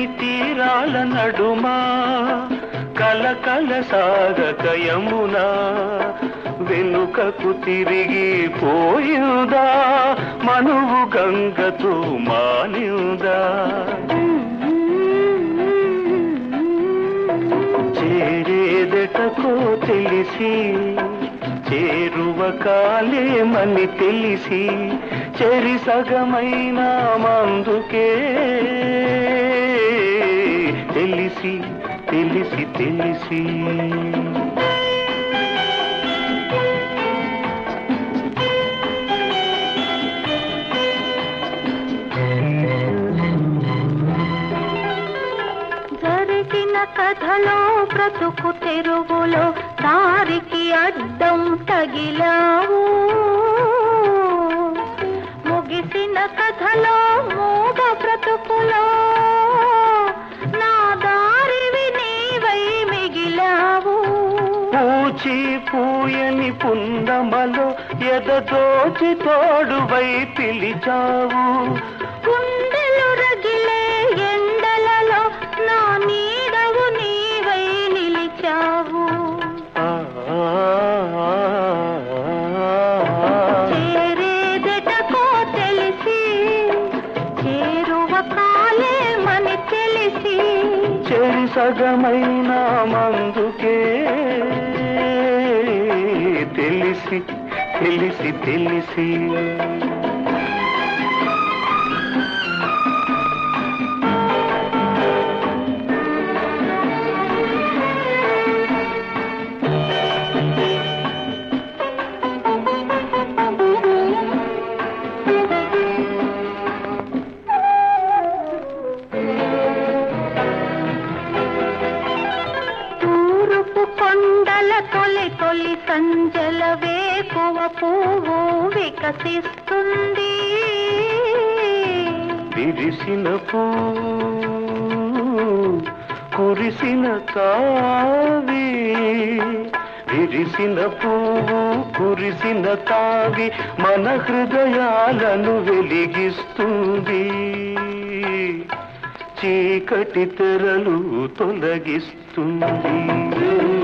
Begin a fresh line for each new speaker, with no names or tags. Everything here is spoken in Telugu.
తీరాల నడుమా కలకల సాగక యమునా వెనుకకు తిరిగి పోయిందా మనువు గంగతో మానిందా చేరేదటకో తెలిసి చేరువ కాలేమని తెలిసి చెరి సగమైన మందుకే తెలిసి తెలిసి తెలిసి
జరిగిన కథలో బ్రతుకు తెరుగులో దారికి అడ్డం తగిలావు ముగిసిన కథలో మూగ బ్రతుకులో నా దారివి నీవై మిగిలావు
పూచి పూయని పుందమలో ఎదదోచి తోడువై పిలిచావు
గుండెలు రగిలే ఎండలలో నా నీడవు నీవై నిలిచావు
ఆ, ఆ, ఆ,
చేరేదెటకో తెలిసి చేరువ కాలేమని తెలిసి
చెరి సగమైన మందుకే తెలిసి తెలిసి తెలిసి
తూరుపు కొండల తొలి తొలి సంజల వేకువ పువ్వు వికసిస్తుంది
విరిసిన పూ కురిసిన తావి విరిసిన పువ్వు కురిసిన తావి మన హృదయాలను వెలిగిస్తుంది చీకటి తెరలు తొలగిస్తుంది